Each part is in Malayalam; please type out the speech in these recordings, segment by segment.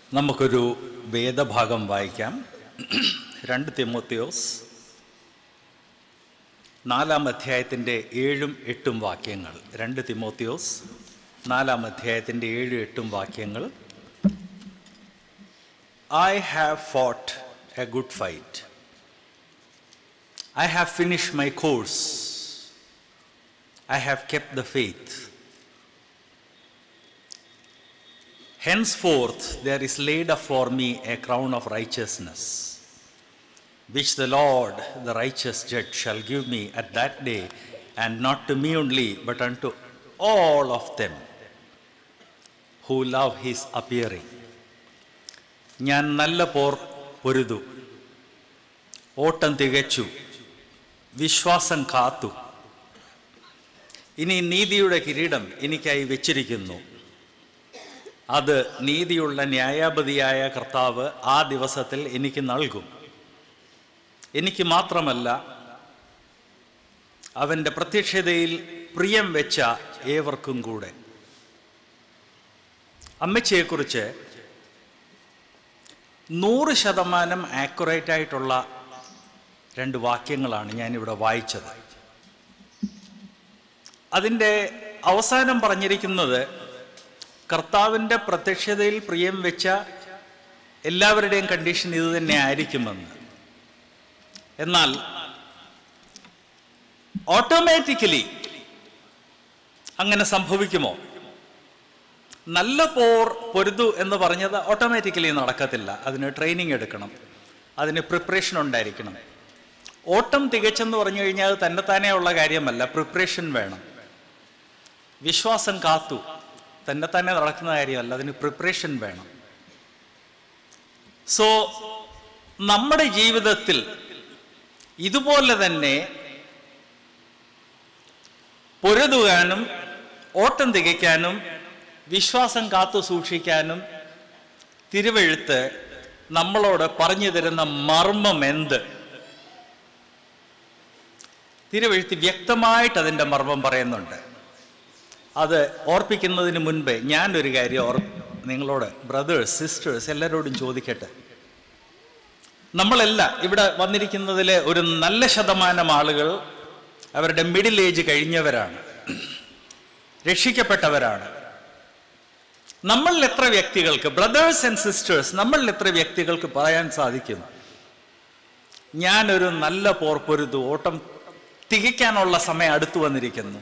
നമുക്കൊരു വേദഭാഗം വായിക്കാം രണ്ട് തിമോത്തിയോസ് നാലാം അധ്യായത്തിൻ്റെ ഏഴും എട്ടും വാക്യങ്ങൾ രണ്ട് തിമോത്തിയോസ് നാലാം അധ്യായത്തിൻ്റെ ഏഴും എട്ടും വാക്യങ്ങൾ I have fought a good fight I have finish my course I have kept the faith Henceforth there is laid up for me a crown of righteousness, which the Lord, the righteous judge, shall give me at that day, and not to me only, but unto all of them who love his appearing. ഞാൻ നല്ല പോർ പൊരുതു ഓട്ടം തികച്ചു വിശ്വാസം കാത്തു ഇനി നീതിയുടെ കിരീടം എനിക്കായി വെച്ചിരിക്കുന്നു അത് നീതിയുള്ള ന്യായാപതിയായ കർത്താവ് ആ ദിവസത്തിൽ എനിക്ക് നൽകും എനിക്ക് മാത്രമല്ല അവൻ്റെ പ്രത്യക്ഷതയിൽ പ്രിയം വെച്ച ഏവർക്കും കൂടെ അമ്മച്ചിയെക്കുറിച്ച് നൂറ് ശതമാനം ആക്യുറേറ്റ് ആയിട്ടുള്ള രണ്ട് വാക്യങ്ങളാണ് ഞാനിവിടെ വായിച്ചത് അതിൻ്റെ അവസാനം പറഞ്ഞിരിക്കുന്നത് കർത്താവിൻ്റെ പ്രത്യക്ഷതയിൽ പ്രിയം വെച്ച എല്ലാവരുടെയും കണ്ടീഷൻ ഇത് തന്നെ ആയിരിക്കുമെന്ന് എന്നാൽ ഓട്ടോമാറ്റിക്കലി അങ്ങനെ സംഭവിക്കുമോ നല്ല പോർ പൊരുതു എന്ന് പറഞ്ഞത് ഓട്ടോമാറ്റിക്കലി നടക്കത്തില്ല അതിന് ട്രെയിനിങ് എടുക്കണം അതിന് പ്രിപ്പറേഷൻ ഉണ്ടായിരിക്കണം ഓട്ടം തികച്ചെന്ന് പറഞ്ഞു കഴിഞ്ഞാൽ അത് തന്നെത്താനേ ഉള്ള കാര്യമല്ല പ്രിപ്പറേഷൻ വേണം വിശ്വാസം കാത്തു തന്നെ തന്നെ നടക്കുന്ന കാര്യമല്ല അതിന് പ്രിപ്പറേഷൻ വേണം സോ നമ്മുടെ ജീവിതത്തിൽ ഇതുപോലെ തന്നെ പൊരുതുവാനും ഓട്ടം തികയ്ക്കാനും വിശ്വാസം കാത്തു സൂക്ഷിക്കാനും തിരുവെഴുത്ത് നമ്മളോട് പറഞ്ഞു തരുന്ന മർമ്മം എന്ത് തിരുവെഴുത്ത് വ്യക്തമായിട്ട് അതിൻ്റെ മർമ്മം പറയുന്നുണ്ട് അത് ഓർപ്പിക്കുന്നതിന് മുൻപേ ഞാനൊരു കാര്യം ഓർ നിങ്ങളോട് ബ്രദേഴ്സ് സിസ്റ്റേഴ്സ് എല്ലാവരോടും ചോദിക്കട്ടെ നമ്മളല്ല ഇവിടെ വന്നിരിക്കുന്നതിലെ ഒരു നല്ല ശതമാനം ആളുകൾ അവരുടെ മിഡിൽ ഏജ് കഴിഞ്ഞവരാണ് രക്ഷിക്കപ്പെട്ടവരാണ് നമ്മളിൽ എത്ര വ്യക്തികൾക്ക് ബ്രദേഴ്സ് ആൻഡ് സിസ്റ്റേഴ്സ് നമ്മളിൽ എത്ര വ്യക്തികൾക്ക് പറയാൻ സാധിക്കും ഞാനൊരു നല്ല പോർപ്പൊരുതു ഓട്ടം തികയ്ക്കാനുള്ള സമയം അടുത്തു വന്നിരിക്കുന്നു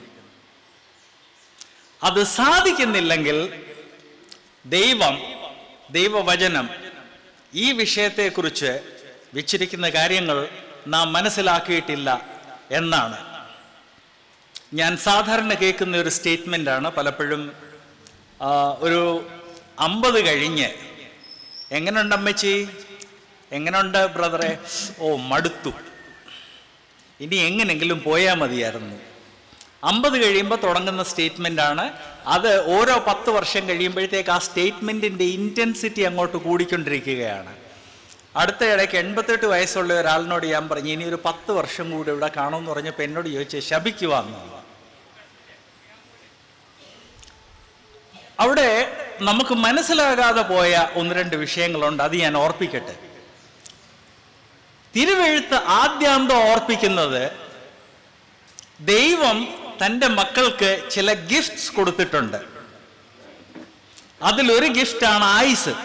അത് സാധിക്കുന്നില്ലെങ്കിൽ ദൈവം ദൈവവചനം ഈ വിഷയത്തെക്കുറിച്ച് വെച്ചിരിക്കുന്ന കാര്യങ്ങൾ നാം മനസ്സിലാക്കിയിട്ടില്ല എന്നാണ് ഞാൻ സാധാരണ കേൾക്കുന്ന ഒരു സ്റ്റേറ്റ്മെൻ്റാണ് പലപ്പോഴും ആ, ഒരു അമ്പത് കഴിഞ്ഞ് എങ്ങനെയുണ്ട് അമ്മച്ചി എങ്ങനെയുണ്ട് ബ്രദറെ ഓ മടുത്തു ഇനി എങ്ങനെങ്കിലും പോയാൽ മതിയായിരുന്നു അമ്പത് കഴിയുമ്പോൾ തുടങ്ങുന്ന സ്റ്റേറ്റ്മെൻ്റ് ആണ് അത് ഓരോ പത്ത് വർഷം കഴിയുമ്പോഴത്തേക്ക് ആ സ്റ്റേറ്റ്മെൻറ്റിൻ്റെ ഇൻറ്റൻസിറ്റി അങ്ങോട്ട് കൂടിക്കൊണ്ടിരിക്കുകയാണ് അടുത്ത ഇടയ്ക്ക് എൺപത്തെട്ട് വയസ്സുള്ള ഒരാളിനോട് ഞാൻ പറഞ്ഞു ഇനി ഒരു പത്ത് വർഷം കൂടി ഇവിടെ കാണുമെന്ന് പറഞ്ഞപ്പോൾ എന്നോട് ചോദിച്ചു ശപിക്കുവാന്ന് അവിടെ നമുക്ക് മനസ്സിലാകാതെ പോയ ഒന്ന് രണ്ട് വിഷയങ്ങളുണ്ട് അത് ഞാൻ ഓർപ്പിക്കട്ടെ തിരുവെഴുത്ത് ആദ്യാന്തം ഓർപ്പിക്കുന്നത് ദൈവം തൻ്റെ മക്കൾക്ക് ചില ഗിഫ്റ്റ്സ് കൊടുത്തിട്ടുണ്ട് അതിലൊരു ഗിഫ്റ്റാണ് ആയുസ്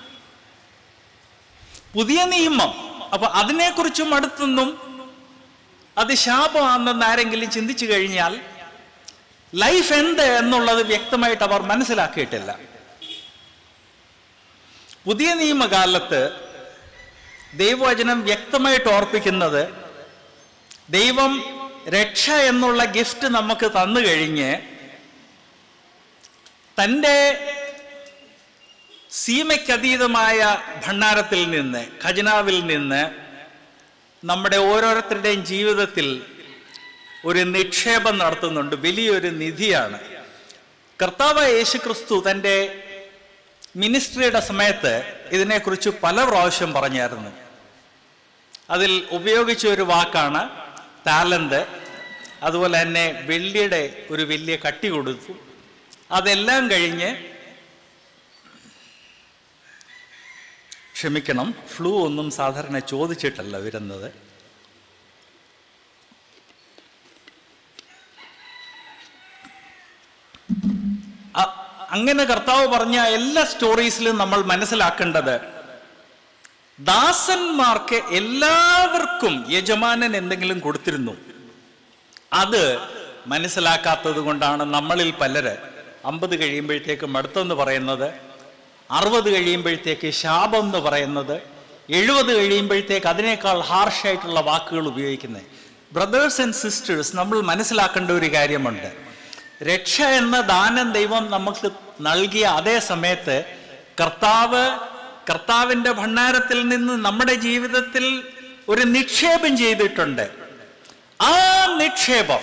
പുതിയ നിയമം അപ്പൊ അതിനെക്കുറിച്ചും അടുത്തൊന്നും അത് ശാപമാണെന്ന് ആരെങ്കിലും ചിന്തിച്ചു കഴിഞ്ഞാൽ ലൈഫ് എന്ത് എന്നുള്ളത് വ്യക്തമായിട്ട് അവർ മനസ്സിലാക്കിയിട്ടില്ല പുതിയ നിയമകാലത്ത് ദൈവവചനം വ്യക്തമായിട്ട് ഓർപ്പിക്കുന്നത് ദൈവം രക്ഷ എന്നുള്ള ഗിഫ്റ്റ് നമുക്ക് തന്നു കഴിഞ്ഞ് തൻ്റെ സീമയ്ക്കതീതമായ ഭണ്ഡാരത്തിൽ നിന്ന് ഖജനാവിൽ നിന്ന് നമ്മുടെ ഓരോരുത്തരുടെയും ജീവിതത്തിൽ ഒരു നിക്ഷേപം നടത്തുന്നുണ്ട് വലിയൊരു നിധിയാണ് കർത്താവ് യേശു ക്രിസ്തു തൻ്റെ മിനിസ്ട്രിയുടെ സമയത്ത് ഇതിനെക്കുറിച്ച് പല പ്രാവശ്യം പറഞ്ഞായിരുന്നു അതിൽ ഉപയോഗിച്ച ഒരു വാക്കാണ് ടാലന്റ് അതുപോലെ തന്നെ വെള്ളിയുടെ ഒരു വലിയ കട്ടി കൊടുത്തു അതെല്ലാം കഴിഞ്ഞ് ക്ഷമിക്കണം ഫ്ലൂ ഒന്നും സാധാരണ ചോദിച്ചിട്ടല്ല വരുന്നത് അ- അങ്ങനെ കർത്താവ് പറഞ്ഞ എല്ലാ സ്റ്റോറീസിലും നമ്മൾ മനസ്സിലാക്കേണ്ടത് ദാസന്മാർക്ക് എല്ലാവർക്കും യജമാനൻ എന്തെങ്കിലും കൊടുത്തിരുന്നു അത് മനസ്സിലാക്കാത്തത് കൊണ്ടാണ് നമ്മളിൽ പലര് അമ്പത് കഴിയുമ്പോഴത്തേക്ക് മടുത്തെന്ന് പറയുന്നത് അറുപത് കഴിയുമ്പോഴത്തേക്ക് ശാപം എന്ന് പറയുന്നത് എഴുപത് കഴിയുമ്പോഴത്തേക്ക് അതിനേക്കാൾ ഹാർഷായിട്ടുള്ള വാക്കുകൾ ഉപയോഗിക്കുന്നത് ബ്രദേഴ്സ് ആൻഡ് സിസ്റ്റേഴ്സ് നമ്മൾ മനസ്സിലാക്കേണ്ട ഒരു കാര്യമുണ്ട് രക്ഷ എന്ന ദാനം ദൈവം നമുക്ക് നൽകിയ അതേ സമയത്ത് കർത്താവ് കർത്താവിൻ്റെ ഭണ്ഡാരത്തിൽ നിന്ന് നമ്മുടെ ജീവിതത്തിൽ ഒരു നിക്ഷേപം ചെയ്തിട്ടുണ്ട് ആ നിക്ഷേപം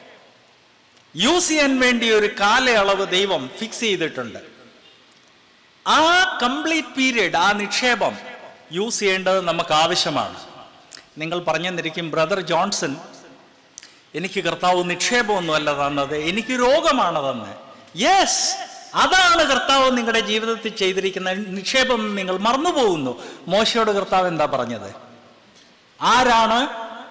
യൂസ് ചെയ്യാൻ വേണ്ടി ഒരു കാലയളവ് ദൈവം ഫിക്സ് ചെയ്തിട്ടുണ്ട് ആ കംപ്ലീറ്റ് പീരീഡ് ആ നിക്ഷേപം യൂസ് ചെയ്യേണ്ടത് നമുക്ക് ആവശ്യമാണ് നിങ്ങൾ പറഞ്ഞെന്നിരിക്കും ബ്രദർ ജോൺസൺ എനിക്ക് കർത്താവ് നിക്ഷേപമൊന്നുമല്ല തന്നത് എനിക്ക് രോഗമാണ് തന്നത് യെസ് അതാണ് കർത്താവ് നിങ്ങളുടെ ജീവിതത്തിൽ ചെയ്തിരിക്കുന്ന നിക്ഷേപം എന്ന് നിങ്ങൾ മറന്നുപോകുന്നു മോശയോട് കർത്താവ് എന്താ പറഞ്ഞത് ആരാണ്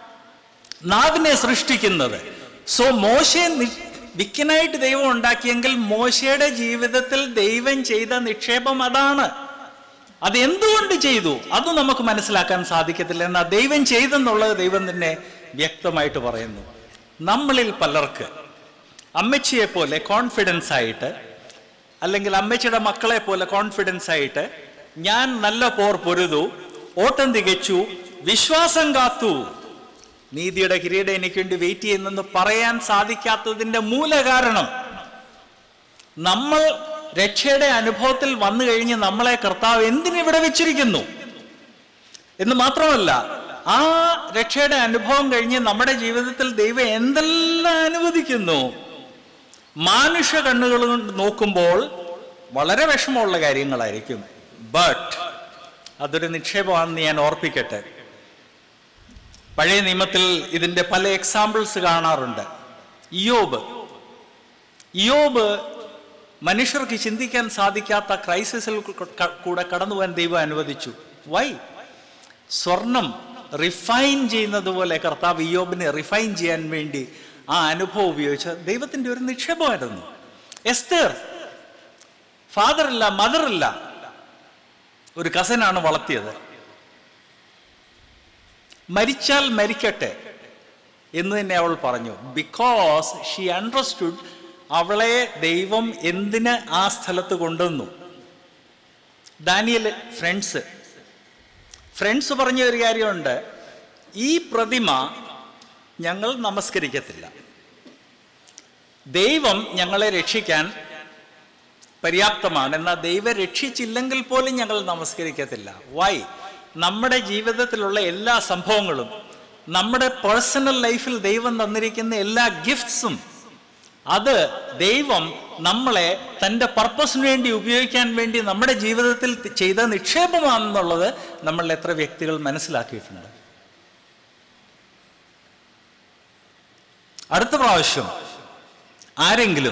നാവിനെ സൃഷ്ടിക്കുന്നത് സോ മോശയെ നി- വിക്കനായിട്ട് ദൈവം ഉണ്ടാക്കിയെങ്കിൽ മോശയുടെ ജീവിതത്തിൽ ദൈവം ചെയ്ത നിക്ഷേപം അതാണ് അത് എന്തുകൊണ്ട് ചെയ്തു അത് നമുക്ക് മനസ്സിലാക്കാൻ സാധിക്കത്തില്ല എന്നാൽ ദൈവം ചെയ്തെന്നുള്ളത് ദൈവം തന്നെ വ്യക്തമായിട്ട് പറയുന്നു നമ്മളിൽ പലർക്ക് അമ്മച്ചിയെ പോലെ കോൺഫിഡൻസ് ആയിട്ട് അല്ലെങ്കിൽ അമ്മച്ചിയുടെ മക്കളെ പോലെ കോൺഫിഡൻസ് ആയിട്ട് ഞാൻ നല്ല പോർ പൊരുതു ഓട്ടം തികച്ചു വിശ്വാസം കാത്തു നീതിയുടെ കിരീടം എനിക്ക് വേണ്ടി വെയിറ്റ് ചെയ്യുന്നെന്ന് പറയാൻ സാധിക്കാത്തതിന്റെ മൂല കാരണം നമ്മൾ രക്ഷയുടെ അനുഭവത്തിൽ വന്നു കഴിഞ്ഞ് നമ്മളെ കർത്താവ് എന്തിനിവിടെ വെച്ചിരിക്കുന്നു എന്ന് മാത്രമല്ല ആ രക്ഷയുടെ അനുഭവം കഴിഞ്ഞ് നമ്മുടെ ജീവിതത്തിൽ ദൈവം എന്തെല്ലാം അനുവദിക്കുന്നു മാനുഷ കണ്ണുകൾ കൊണ്ട് നോക്കുമ്പോൾ വളരെ വിഷമമുള്ള കാര്യങ്ങളായിരിക്കും ബട്ട് അതൊരു നിക്ഷേപമാണെന്ന് ഞാൻ ഓർപ്പിക്കട്ടെ പഴയ നിയമത്തിൽ ഇതിന്റെ പല എക്സാമ്പിൾസ് കാണാറുണ്ട് ഇയോബ് ഇയോബ് മനുഷ്യർക്ക് ചിന്തിക്കാൻ സാധിക്കാത്ത ക്രൈസിസിൽ ക- കൂടെ കടന്നു പോകാൻ ദൈവം അനുവദിച്ചു വൈ സ്വർണം റിഫൈൻ ചെയ്യുന്നത് പോലെ കർത്താവ് ഇയോബിനെ റിഫൈൻ ചെയ്യാൻ വേണ്ടി ആ അനുഭവം ഉപയോഗിച്ച ദൈവത്തിന്റെ ഒരു നിക്ഷേപമായിരുന്നു എസ്തേർ ഫാദറില്ല മദറില്ല ഒരു കസനാണ് വളർത്തിയത് മരിച്ചാൽ മരിക്കട്ടെ എന്ന് തന്നെ അവൾ പറഞ്ഞു ബിക്കോസ് ഷീ അണ്ടർസ്റ്റുഡ് അവളെ ദൈവം എന്തിന് ആ സ്ഥലത്ത് കൊണ്ടുവന്നു ദാനിയൽ ഫ്രണ്ട്സ് ഫ്രണ്ട്സ് പറഞ്ഞ ഒരു കാര്യമുണ്ട് ഈ പ്രതിമ ഞങ്ങൾ നമസ്കരിക്കത്തില്ല ദൈവം ഞങ്ങളെ രക്ഷിക്കാൻ പര്യാപ്തമാണ് എന്നാൽ ദൈവം രക്ഷിച്ചില്ലെങ്കിൽ പോലും ഞങ്ങൾ നമസ്കരിക്കത്തില്ല വൈ നമ്മുടെ ജീവിതത്തിലുള്ള എല്ലാ സംഭവങ്ങളും നമ്മുടെ പേഴ്സണൽ ലൈഫിൽ ദൈവം തന്നിരിക്കുന്ന എല്ലാ ഗിഫ്റ്റ്സും അത് ദൈവം നമ്മളെ തൻ്റെ പർപ്പസിന് വേണ്ടി ഉപയോഗിക്കാൻ വേണ്ടി നമ്മുടെ ജീവിതത്തിൽ ചെയ്ത നിക്ഷേപമാണെന്നുള്ളത് നമ്മൾ എത്ര വ്യക്തികൾ മനസ്സിലാക്കിയിട്ടുണ്ട് അടുത്ത പ്രാവശ്യം ആരെങ്കിലും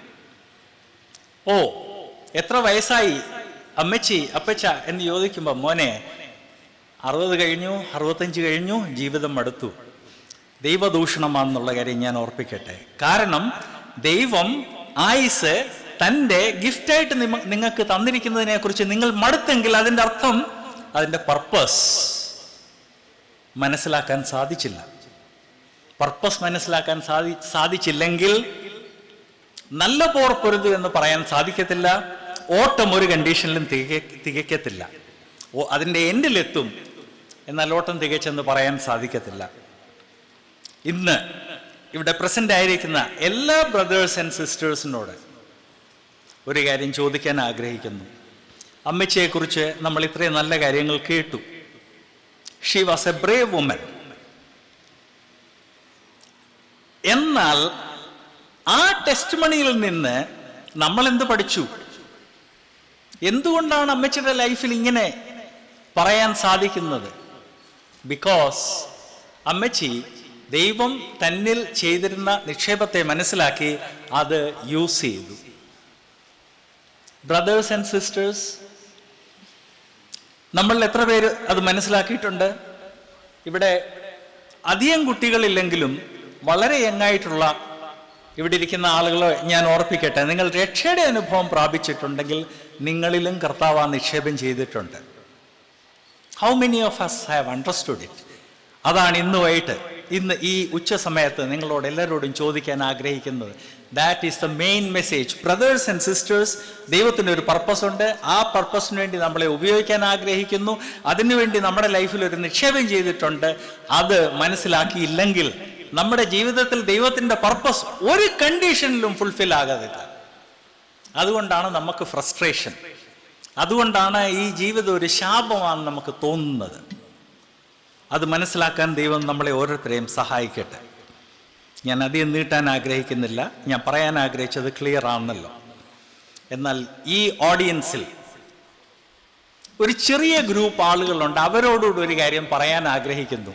ഓ എത്ര വയസ്സായി അമ്മച്ചി അപ്പച്ച എന്ന് ചോദിക്കുമ്പോൾ മോനെ അറുപത് കഴിഞ്ഞു അറുപത്തഞ്ച് കഴിഞ്ഞു ജീവിതം മടുത്തു ദൈവദൂഷണമാണെന്നുള്ള കാര്യം ഞാൻ ഓർപ്പിക്കട്ടെ കാരണം ദൈവം ആയുസ് തൻ്റെ ഗിഫ്റ്റായിട്ട് നിമ- നിങ്ങൾക്ക് തന്നിരിക്കുന്നതിനെ കുറിച്ച് നിങ്ങൾ മടുത്തെങ്കിൽ അതിൻ്റെ അർത്ഥം അതിൻ്റെ പർപ്പസ് മനസ്സിലാക്കാൻ സാധിച്ചില്ല പർപ്പസ് മനസ്സിലാക്കാൻ സാധി സാധിച്ചില്ലെങ്കിൽ നല്ല പോർ പൊരുതു എന്ന് പറയാൻ സാധിക്കത്തില്ല ഓട്ടം ഒരു കണ്ടീഷനിലും തിക തികയ്ക്കത്തില്ല ഓ അതിൻ്റെ എൻഡിലെത്തും എന്നാൽ ഓട്ടം തികച്ചെന്ന് പറയാൻ സാധിക്കത്തില്ല ഇന്ന് ഇവിടെ പ്രസന്റ് ആയിരിക്കുന്ന എല്ലാ ബ്രദേഴ്സ് ആൻഡ് സിസ്റ്റേഴ്സിനോട് ഒരു കാര്യം ചോദിക്കാൻ ആഗ്രഹിക്കുന്നു അമ്മച്ചിയെക്കുറിച്ച് നമ്മൾ ഇത്രയും നല്ല കാര്യങ്ങൾ കേട്ടു she was a brave woman എന്നാൽ ആ ടെസ്റ്റ് മണിയിൽ നിന്ന് നമ്മൾ എന്ത് പഠിച്ചു എന്തുകൊണ്ടാണ് അമ്മച്ചിയുടെ ലൈഫിൽ ഇങ്ങനെ പറയാൻ സാധിക്കുന്നത് ബിക്കോസ് അമ്മച്ചി ദൈവം തന്നിൽ ചെയ്തിരുന്ന നിക്ഷേപത്തെ മനസ്സിലാക്കി അത് യൂസ് ചെയ്തു ബ്രദേഴ്സ് ആൻഡ് സിസ്റ്റേഴ്സ് നമ്മൾ എത്ര പേര് അത് മനസ്സിലാക്കിയിട്ടുണ്ട് ഇവിടെ അധികം കുട്ടികളില്ലെങ്കിലും വളരെ യങ്ങായിട്ടുള്ള ഇവിടെ ഇരിക്കുന്ന ആളുകളെ ഞാൻ ഓർപ്പിക്കട്ടെ നിങ്ങൾ രക്ഷയുടെ അനുഭവം പ്രാപിച്ചിട്ടുണ്ടെങ്കിൽ നിങ്ങളിലും കർത്താവ് ആ നിക്ഷേപം ചെയ്തിട്ടുണ്ട് how many of us have understood it അതാണ് ഇന്ന് വൈകിട്ട് ഇന്ന് ഈ ഉച്ച സമയത്ത് നിങ്ങളോട് എല്ലാവരോടും ചോദിക്കാൻ ആഗ്രഹിക്കുന്നത് that is the main message brothers and sisters ദൈവത്തിന് ഒരു പർപ്പസ് ഉണ്ട് ആ പർപ്പസിന് വേണ്ടി നമ്മളെ ഉപയോഗിക്കാൻ ആഗ്രഹിക്കുന്നു അതിനുവേണ്ടി നമ്മുടെ ലൈഫിൽ ഒരു നിക്ഷേപം ചെയ്തിട്ടുണ്ട് അത് മനസ്സിലാക്കിയില്ലെങ്കിൽ നമ്മുടെ ജീവിതത്തിൽ ദൈവത്തിൻ്റെ പർപ്പസ് ഒരു കണ്ടീഷനിലും ഫുൾഫിൽ ആകാതില്ല അതുകൊണ്ടാണ് നമുക്ക് ഫ്രസ്ട്രേഷൻ അതുകൊണ്ടാണ് ഈ ജീവിതം ഒരു ശാപമാണെന്ന് നമുക്ക് തോന്നുന്നത് അത് മനസ്സിലാക്കാൻ ദൈവം നമ്മളെ ഓരോരുത്തരെയും സഹായിക്കട്ടെ ഞാൻ അധികം നീട്ടാൻ ആഗ്രഹിക്കുന്നില്ല ഞാൻ പറയാൻ ആഗ്രഹിച്ചത് ക്ലിയർ ആണെന്നല്ലോ എന്നാൽ ഈ ഓഡിയൻസിൽ ഒരു ചെറിയ ഗ്രൂപ്പ് ആളുകളുണ്ട് അവരോടുകൂടി ഒരു കാര്യം പറയാൻ ആഗ്രഹിക്കുന്നു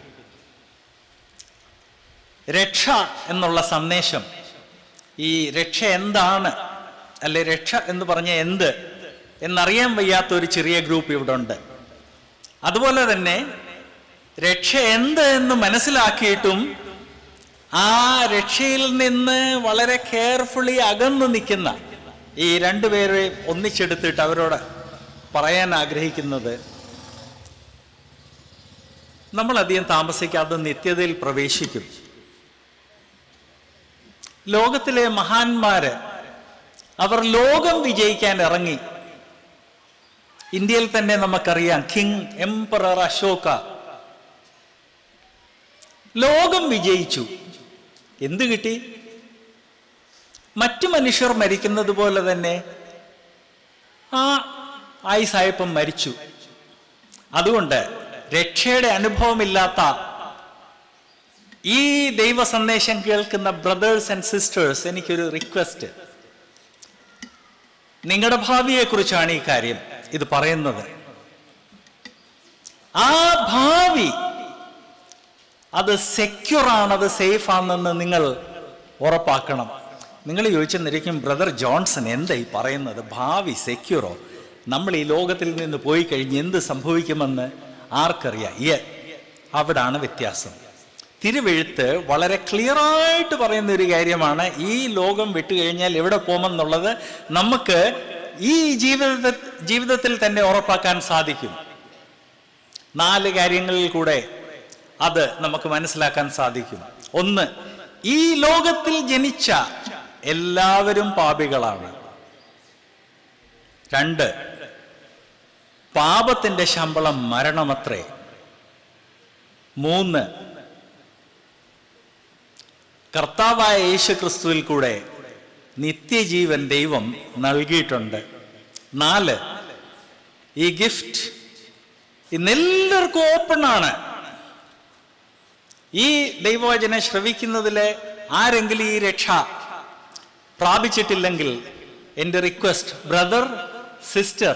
രക്ഷ എന്നുള്ള സന്ദേശം ഈ രക്ഷ എന്താണ് അല്ലെ രക്ഷ എന്ന് പറഞ്ഞ എന്ത് എന്നറിയാൻ വയ്യാത്ത ഒരു ചെറിയ ഗ്രൂപ്പ് ഇവിടെ ഉണ്ട് അതുപോലെ തന്നെ രക്ഷ എന്ത് എന്ന് മനസ്സിലാക്കിയിട്ടും ആ രക്ഷയിൽ നിന്ന് വളരെ കെയർഫുള്ളി അകന്നു നിൽക്കുന്ന ഈ രണ്ടുപേരെ ഒന്നിച്ചെടുത്തിട്ട് അവരോട് പറയാൻ ആഗ്രഹിക്കുന്നത് നമ്മൾ അധികം താമസിക്കാതെ നിത്യതയിൽ പ്രവേശിക്കും ലോകത്തിലെ മഹാന്മാര് അവർ ലോകം വിജയിക്കാൻ ഇറങ്ങി ഇന്ത്യയിൽ തന്നെ നമുക്കറിയാം കിങ് എംപറർ അശോക ലോകം വിജയിച്ചു എന്ത് കിട്ടി മറ്റു മനുഷ്യർ മരിക്കുന്നത് പോലെ തന്നെ ആ ആയുസായപ്പം മരിച്ചു അതുകൊണ്ട് രക്ഷയുടെ അനുഭവമില്ലാത്ത ഈ ദൈവ സന്ദേശം കേൾക്കുന്ന ബ്രദേഴ്സ് ആൻഡ് സിസ്റ്റേഴ്സ് എനിക്കൊരു റിക്വസ്റ്റ് നിങ്ങളുടെ ഭാവിയെക്കുറിച്ചാണ് ഈ കാര്യം ഇത് പറയുന്നത് ആ ഭാവി അത് സെക്യൂർ ആണ് അത് സേഫ് ആണെന്ന് നിങ്ങൾ ഉറപ്പാക്കണം നിങ്ങൾ ചോദിച്ചെന്നിരിക്കും ബ്രദർ ജോൺസൺ എന്താ ഈ പറയുന്നത് ഭാവി സെക്യൂറോ നമ്മൾ ഈ ലോകത്തിൽ നിന്ന് പോയി കഴിഞ്ഞ് എന്ത് സംഭവിക്കുമെന്ന് ആർക്കറിയാം യ അവിടാണ് വ്യത്യാസം തിരുവെഴുത്ത് വളരെ ക്ലിയർ ആയിട്ട് പറയുന്ന ഒരു കാര്യമാണ് ഈ ലോകം വിട്ടുകഴിഞ്ഞാൽ എവിടെ പോകുമെന്നുള്ളത് നമുക്ക് ഈ ജീവിത ജീവിതത്തിൽ തന്നെ ഉറപ്പാക്കാൻ സാധിക്കും നാല് കാര്യങ്ങളിൽ കൂടെ അത് നമുക്ക് മനസ്സിലാക്കാൻ സാധിക്കും ഒന്ന് ഈ ലോകത്തിൽ ജനിച്ച എല്ലാവരും പാപികളാണ് രണ്ട് പാപത്തിന്റെ ശമ്പളം മരണമത്രേ മൂന്ന് കർത്താവായ യേശു ക്രിസ്തുവിൽ കൂടെ നിത്യജീവൻ ദൈവം നൽകിയിട്ടുണ്ട് നാല് ഈ ഗിഫ്റ്റ് ഇന്നെല്ലാവർക്കും ഓപ്പൺ ആണ് ഈ ദൈവവചനം ശ്രവിക്കുന്നതിലെ ആരെങ്കിലും ഈ രക്ഷ പ്രാപിച്ചിട്ടില്ലെങ്കിൽ എൻ്റെ റിക്വസ്റ്റ് ബ്രദർ സിസ്റ്റർ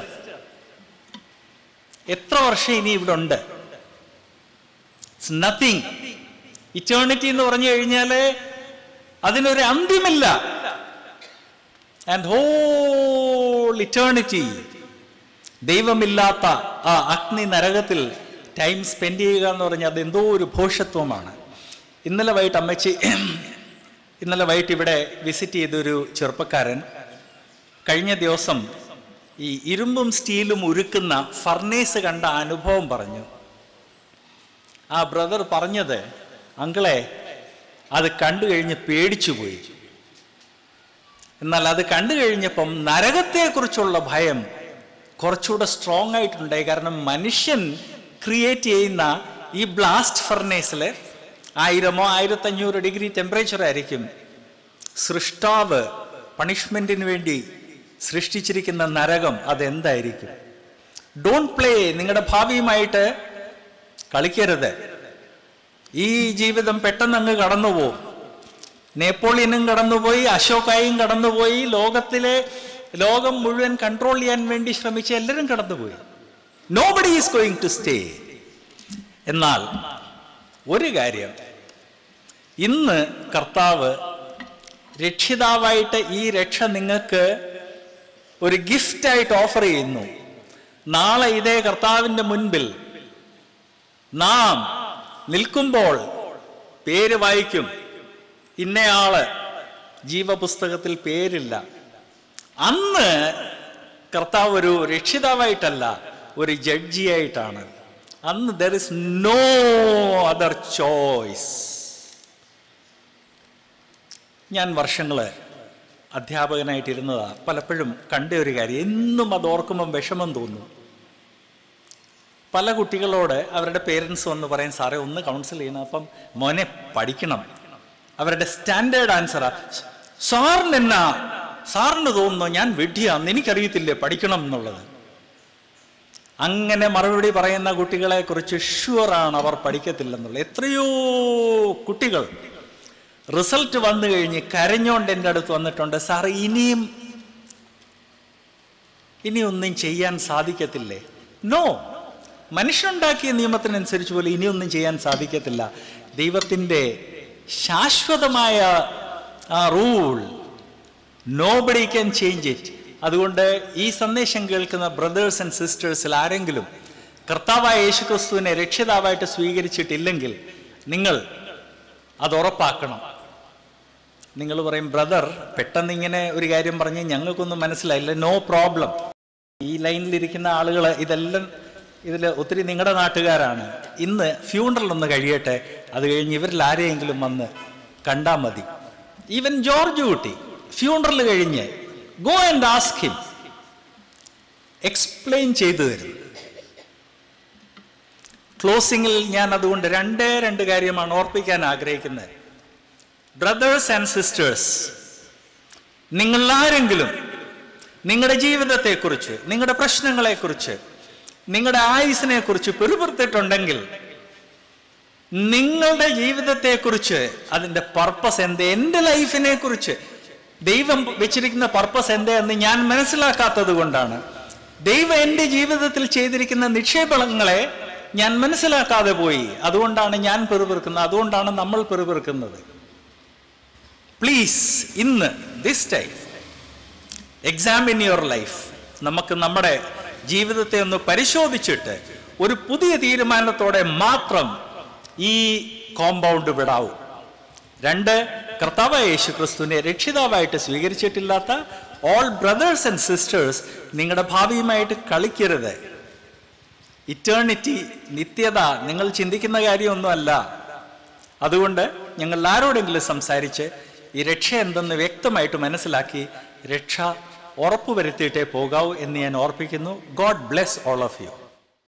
എത്ര വർഷം ഇനി ഇവിടെ ഉണ്ട് ഇറ്റ്സ് നത്തിങ് ഇറ്റേണിറ്റി എന്ന് പറഞ്ഞു കഴിഞ്ഞാൽ അതിനൊരു അന്ത്യമില്ല ആൻഡ് ഹോൾ ഇറ്റേണിറ്റി ദൈവമില്ലാത്ത ആ അഗ്നി നരകത്തിൽ ടൈം സ്പെൻഡ് ചെയ്യുക എന്ന് പറഞ്ഞാൽ അത് എന്തോ ഒരു ഭോഷത്വമാണ് ഇന്നലെ വൈകിട്ട് അമ്മച്ചി ഇന്നലെ വൈകിട്ട് ഇവിടെ വിസിറ്റ് ചെയ്തൊരു ചെറുപ്പക്കാരൻ കഴിഞ്ഞ ദിവസം ഈ ഇരുമ്പും സ്റ്റീലും ഉരുക്കുന്ന ഫർണേസ് കണ്ട അനുഭവം പറഞ്ഞു ആ ബ്രദർ പറഞ്ഞത് അങ്കിളെ അത് കണ്ടു കഴിഞ്ഞ് പേടിച്ചു പോയി എന്നാൽ അത് കണ്ടു കഴിഞ്ഞപ്പം നരകത്തെക്കുറിച്ചുള്ള ഭയം കുറച്ചുകൂടെ സ്ട്രോങ് ആയിട്ടുണ്ടായി കാരണം മനുഷ്യൻ ക്രിയേറ്റ് ചെയ്യുന്ന ഈ ബ്ലാസ്റ്റ് ഫർണേസിൽ ആയിരമോ ആയിരത്തഞ്ഞൂറ് ഡിഗ്രി ടെമ്പറേച്ചർ ആയിരിക്കും സൃഷ്ടാവ് പണിഷ്മെന്റിന് വേണ്ടി സൃഷ്ടിച്ചിരിക്കുന്ന നരകം അതെന്തായിരിക്കും ഡോണ്ട് പ്ലേ നിങ്ങളുടെ ഭാവിയുമായിട്ട് കളിക്കരുത് ഈ ജീവിതം പെട്ടെന്ന് അങ്ങ് കടന്നുപോകും നേപ്പോളിയനും കടന്നുപോയി അശോകായും കടന്നുപോയി ലോകത്തിലെ ലോകം മുഴുവൻ കൺട്രോൾ ചെയ്യാൻ വേണ്ടി ശ്രമിച്ച എല്ലാവരും കടന്നുപോയി nobody is going to stay എന്നാൽ ഒരു കാര്യം ഇന്ന് കർത്താവ് രക്ഷിതാവായിട്ട് ഈ രക്ഷ നിങ്ങൾക്ക് ഒരു ഗിഫ്റ്റായിട്ട് ഓഫർ ചെയ്യുന്നു നാളെ ഇതേ കർത്താവിൻ്റെ മുൻപിൽ നാം നിൽക്കുമ്പോൾ പേര് വായിക്കും ഇന്നയാള് ജീവപുസ്തകത്തിൽ പേരില്ല അന്ന് കർത്താവ് ഒരു രക്ഷിതാവായിട്ടല്ല ഒരു ജഡ്ജിയായിട്ടാണ് അന്ന് there is no other choice ഞാൻ വർഷങ്ങള് അധ്യാപകനായിട്ടിരുന്നതാ പലപ്പോഴും കണ്ട ഒരു കാര്യം എന്നും അത് ഓർക്കുമ്പം വിഷമം തോന്നും പല കുട്ടികളോട് അവരുടെ പേരൻസ് വന്ന് പറയും സാറേ ഒന്ന് കൗൺസിൽ ചെയ്യണം അപ്പം മോനെ പഠിക്കണം അവരുടെ സ്റ്റാൻഡേർഡ് ആൻസറാ സാറിന് എന്നാ സാറിന് തോന്നുന്നു ഞാൻ വിഡ്ഢിയാന്ന് എനിക്കറിയത്തില്ലേ പഠിക്കണം എന്നുള്ളത് അങ്ങനെ മറുപടി പറയുന്ന കുട്ടികളെ കുറിച്ച് ഷുവറാണ് അവർ പഠിക്കത്തില്ലെന്നുള്ളത് എത്രയോ കുട്ടികൾ റിസൾട്ട് വന്നു കഴിഞ്ഞ് കരഞ്ഞോണ്ട് എൻ്റെ അടുത്ത് വന്നിട്ടുണ്ട് സാർ ഇനിയും ഇനി ഒന്നും ചെയ്യാൻ സാധിക്കത്തില്ലേ നോ മനുഷ്യനുണ്ടാക്കിയ നിയമത്തിനനുസരിച്ച് പോലെ ഇനിയൊന്നും ചെയ്യാൻ സാധിക്കത്തില്ല ദൈവത്തിൻ്റെ ശാശ്വതമായ ആ rule nobody can change it അതുകൊണ്ട് ഈ സന്ദേശം കേൾക്കുന്ന ബ്രദേഴ്സ് ആൻഡ് സിസ്റ്റേഴ്സിൽ ആരെങ്കിലും കർത്താവായ യേശുക്രിസ്തുവിനെ രക്ഷിതാവായിട്ട് സ്വീകരിച്ചിട്ടില്ലെങ്കിൽ നിങ്ങൾ അത് ഉറപ്പാക്കണം നിങ്ങൾ പറയും ബ്രദർ പെട്ടെന്ന് ഇങ്ങനെ ഒരു കാര്യം പറഞ്ഞ് ഞങ്ങൾക്കൊന്നും മനസ്സിലായില്ല നോ പ്രോബ്ലം ഈ ലൈനിലിരിക്കുന്ന ആളുകൾ ഇതെല്ലാം ഇതിൽ ഒത്തിരി നിങ്ങളുടെ നാട്ടുകാരാണ് ഇന്ന് ഫ്യൂണറൽ ഒന്ന് കഴിയട്ടെ അത് കഴിഞ്ഞ് ഇവരിൽ ആരെയെങ്കിലും വന്ന് കണ്ടാൽ മതി ഈവൻ ജോർജ് കുട്ടി ഫ്യൂണറൽ കഴിഞ്ഞ് go and ask him explain ചെയ്തു തരും ക്ലോസിങ്ങിൽ ഞാൻ അതുകൊണ്ട് രണ്ടേ രണ്ട് കാര്യമാണ് ഓർപ്പിക്കാൻ ആഗ്രഹിക്കുന്നത് ബ്രദേഴ്സ് ആൻഡ് സിസ്റ്റേഴ്സ് നിങ്ങൾ ആരെങ്കിലും നിങ്ങളുടെ ജീവിതത്തെക്കുറിച്ച് നിങ്ങളുടെ പ്രശ്നങ്ങളെക്കുറിച്ച് നിങ്ങളുടെ ആയുസിനെ കുറിച്ച് പെരുപുറത്തിട്ടുണ്ടെങ്കിൽ നിങ്ങളുടെ ജീവിതത്തെക്കുറിച്ച് അതിൻ്റെ പർപ്പസ് എന്ത് എൻ്റെ ലൈഫിനെ കുറിച്ച് ദൈവം വെച്ചിരിക്കുന്ന പർപ്പസ് എന്താണെന്ന് ഞാൻ മനസ്സിലാക്കാത്തത് കൊണ്ടാണ് ദൈവം എൻ്റെ ജീവിതത്തിൽ ചെയ്തിരിക്കുന്ന നിക്ഷേപങ്ങളെ ഞാൻ മനസ്സിലാക്കാതെ പോയി അതുകൊണ്ടാണ് ഞാൻ പെറുപിറുക്കുന്നത് അതുകൊണ്ടാണ് നമ്മൾ പെറുപിറുക്കുന്നത് പ്ലീസ് ഇന്ന് this time examine your life നമുക്ക് നമ്മുടെ ജീവിതത്തെ ഒന്ന് പരിശോധിച്ചിട്ട് ഒരു പുതിയ തീരുമാനത്തോടെ മാത്രം ഈ കോമ്പൗണ്ട് വിടാവൂ രണ്ട് കർത്താവായ യേശു ക്രിസ്തുവിനെ രക്ഷിതാവായിട്ട് സ്വീകരിച്ചിട്ടില്ലാത്ത ഓൾ ബ്രദേഴ്സ് ആൻഡ് സിസ്റ്റേഴ്സ് നിങ്ങളുടെ ഭാവിയുമായിട്ട് കളിക്കരുത് ഇറ്റേണിറ്റി നിത്യത നിങ്ങൾ ചിന്തിക്കുന്ന കാര്യമൊന്നുമല്ല അതുകൊണ്ട് ഞങ്ങൾ ആരോടെങ്കിലും സംസാരിച്ച് ഈ രക്ഷ എന്തെന്ന് വ്യക്തമായിട്ട് മനസ്സിലാക്കി രക്ഷ ഉറപ്പുവരുത്തിയിട്ടേ പോകാവൂ എന്ന് ഞാൻ ഓർപ്പിക്കുന്നു God bless all of U